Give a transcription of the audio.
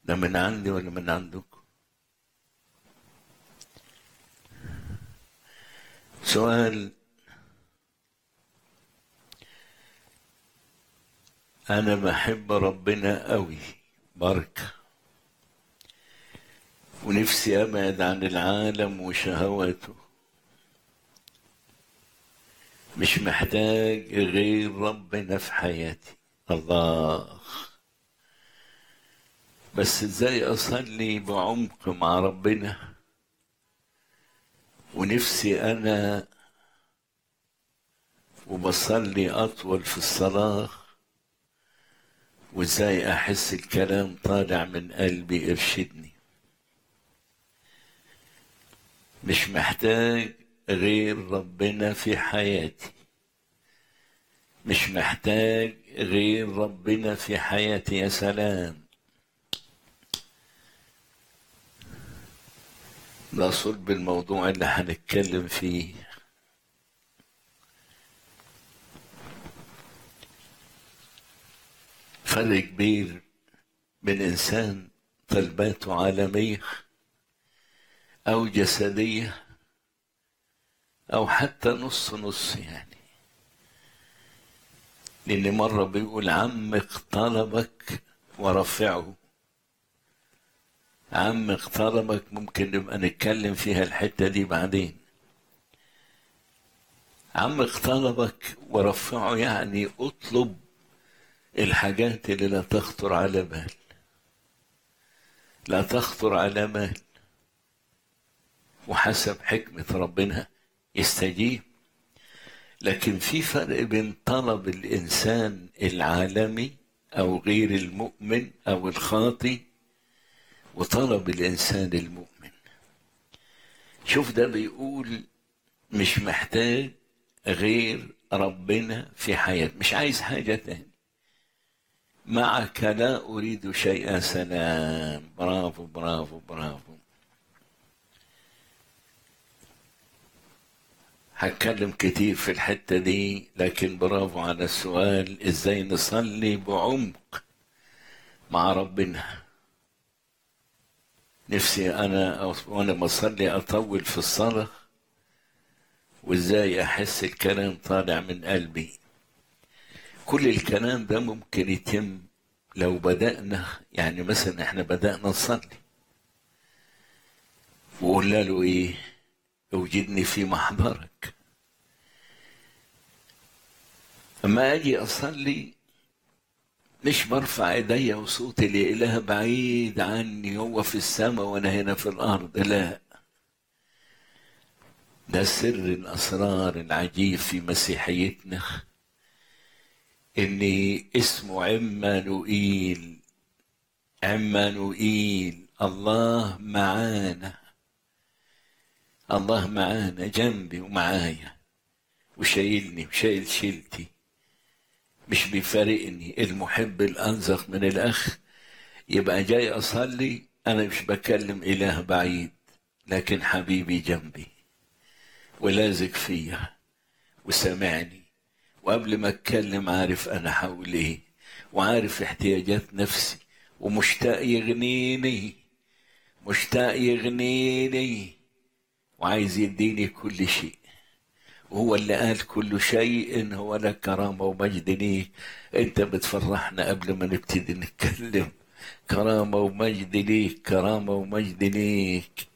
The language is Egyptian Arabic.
ده من عندي ولا من عندكم سؤال أنا بحب ربنا قوي بركة ونفسي أبعد عن العالم وشهواته مش محتاج غير ربنا في حياتي الله بس ازاي اصلي بعمق مع ربنا ونفسي انا وبصلي اطول في الصلاه وازاي احس الكلام طالع من قلبي ارشدني مش محتاج غير ربنا في حياتي مش محتاج غير ربنا في حياتي يا سلام ده صلب الموضوع اللي هنتكلم فيه فرق كبير بين إنسان طلباته عالمية أو جسدية أو حتى نص نص يعني لأن مرة بيقول عمق طلبك ورفعه عمق طلبك ممكن نبقى نتكلم فيها الحتة دي بعدين عمق طلبك ورفعه يعني اطلب الحاجات اللي لا تخطر على بال لا تخطر على بال وحسب حكمة ربنا يستجيب لكن في فرق بين طلب الإنسان العالمي أو غير المؤمن أو الخاطي وطلب الإنسان المؤمن شوف ده بيقول مش محتاج غير ربنا في حياتي مش عايز حاجة تاني معك لا أريد شيئا سلام برافو برافو برافو هتكلم كتير في الحتة دي لكن برافو على السؤال ازاي نصلي بعمق مع ربنا نفسي انا وانا بصلي اطول في الصلاة وازاي احس الكلام طالع من قلبي كل الكلام ده ممكن يتم لو بدأنا يعني مثلا احنا بدأنا نصلي وقلنا له ايه اوجدني في محضرك اما اجي اصلي مش برفع ايديا وصوتي لاله بعيد عني هو في السماء وانا هنا في الارض لا ده سر الاسرار العجيب في مسيحيتنا ان اسمه عمانوئيل عمانوئيل الله معانا الله معانا جنبي ومعايا وشايلني وشايل شيلتي مش بيفارقني المحب الأنزق من الأخ يبقى جاي أصلي أنا مش بكلم إله بعيد لكن حبيبي جنبي ولازق فيا وسامعني وقبل ما أتكلم عارف أنا حول إيه وعارف احتياجات نفسي ومشتاق يغنيني مشتاق يغنيني وعايز يديني كل شيء وهو اللي قال كل شيء هو لك كرامة ومجد ليك انت بتفرحنا قبل ما نبتدي نتكلم كرامة ومجد ليك كرامة ومجد ليك